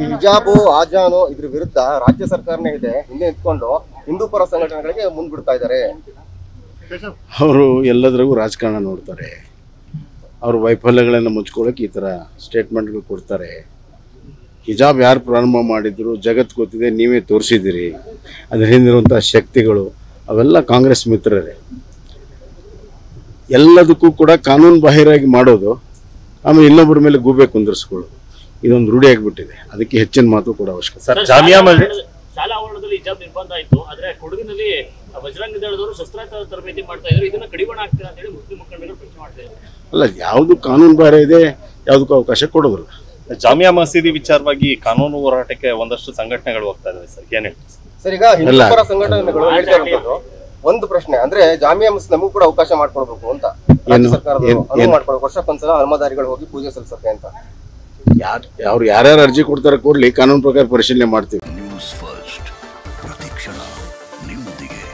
ಈ ಹಿಜಾಬು ಆಜಾನು ಇದ್ರ ವಿರುದ್ಧ ರಾಜ್ಯ ಸರ್ಕಾರನೇ ಇದೆ ಹಿಂದೆ ನಿಂತ್ಕೊಂಡು ಹಿಂದೂ ಪರ ಸಂಘಟನೆಗಳಿಗೆ ಮುಂದ್ಬಿಡ್ತಾ ಇದ್ದಾರೆ ಅವರು ಎಲ್ಲದ್ರಾಗೂ ರಾಜಕಾರಣ ನೋಡ್ತಾರೆ ಅವ್ರ ವೈಫಲ್ಯಗಳನ್ನು ಮುಚ್ಕೊಳ್ಳೋಕೆ ಈ ಥರ ಸ್ಟೇಟ್ಮೆಂಟ್ಗಳು ಕೊಡ್ತಾರೆ ಹಿಜಾಬ್ ಯಾರು ಪ್ರಾರಂಭ ಮಾಡಿದ್ರು ಜಗತ್ತು ಗೊತ್ತಿದೆ ನೀವೇ ತೋರಿಸಿದ್ದೀರಿ ಅದ್ರ ಹಿಂದಿರುವಂಥ ಶಕ್ತಿಗಳು ಅವೆಲ್ಲ ಕಾಂಗ್ರೆಸ್ ಮಿತ್ರರೇ ಎಲ್ಲದಕ್ಕೂ ಕೂಡ ಕಾನೂನು ಬಾಹಿರಾಗಿ ಮಾಡೋದು ಆಮೇಲೆ ಇನ್ನೊಬ್ಬರ ಮೇಲೆ ಗೂಬೆ ಕುಂದಿರಿಸ್ಕೊಳ್ಳೋದು ಇದೊಂದು ರೂಢಿ ಆಗಿಬಿಟ್ಟಿದೆ ಅದಕ್ಕೆ ಹೆಚ್ಚಿನ ಮಾತು ಕೂಡ ಅವಶ್ಯಕತೆ ಸರ್ ಜಾಮಿಯಾ ಮಸ್ಜಿದ್ ಶಾಲಾ ಆವರಣದಲ್ಲಿ ಹಿಜಾಬ್ ನಿರ್ಬಂಧ ಆಯ್ತು ಆದ್ರೆ ಕೊಡಗಿನಲ್ಲಿ ಬಜರಂಗ ದಳದವರು ಶಸ್ತ್ರಾಸ್ತ್ರ ತರಬೇತಿ ಮಾಡ್ತಾ ಇದ್ರು ಇದನ್ನ ಕಡಿವಾಣ ಆಗ್ತೀರಾ ಅಂತ ಹೇಳಿ ಮುಸ್ಲಿಂ ಮುಖಂಡರು ಪ್ರಶ್ನೆ ಮಾಡ್ತಾ ಇದ್ದಾರೆ ಅಲ್ಲ ಯಾವುದು ಕಾನೂನು ಬಾಹಿರ ಇದೆ ಯಾವುದಕ್ಕೂ ಅವಕಾಶ ಕೊಡೋದಿಲ್ಲ ಜಾಮಿಯಾ ಮಸೀದಿ ವಿಚಾರವಾಗಿ ಕಾನೂನು ಹೋರಾಟಕ್ಕೆ ಒಂದಷ್ಟು ಸಂಘಟನೆಗಳು ಹೋಗ್ತಾ ಇದಾವೆ ಸರ್ ಏನ್ ಹೇಳ್ತೀರಿ ಸರ್ ಈಗ ಹಿಂದೂ ಎಲ್ಲ. ಪರ ಸಂಘಟನೆಗಳು ಹೇಳ್ತಾ ಇರೋದು ಒಂದು ಪ್ರಶ್ನೆ ಅಂದ್ರೆ ಜಾಮಿಯಾ ಮಸ್ಜಿದ್ ನಮಗೂ ಕೂಡ ಅವಕಾಶ ಮಾಡ್ಕೊಡ್ಬೇಕು ಅಂತ ರಾಜ್ಯ ಏನು? ಸರ್ಕಾರದವರು ಏನು? ಅನುವು ಏನು? ಮಾಡ್ಕೊಡ್ಬೇಕು ವರ್ಷಕ್ಕೊಂದ್ಸಲ ಹನುಮದಾರಿಗಳು ಹೋಗಿ ಪೂಜೆ ಸಲ್ಲಿಸಕ್ಕೆ ಅಂತ ಯಾರು ಅವ್ರು ಯಾರ್ಯಾರು ಅರ್ಜಿ ಕೊಡ್ತಾರೆ ಕೊಡ್ಲಿ ಕಾನೂನು ಪ್ರಕಾರ ಪರಿಶೀಲನೆ ಮಾಡ್ತೀವಿ ನ್ಯೂಸ್ ಫಸ್ಟ್ ಪ್ರತಿಕ್ಷಣ ನಿಮ್ಮೊಂದಿಗೆ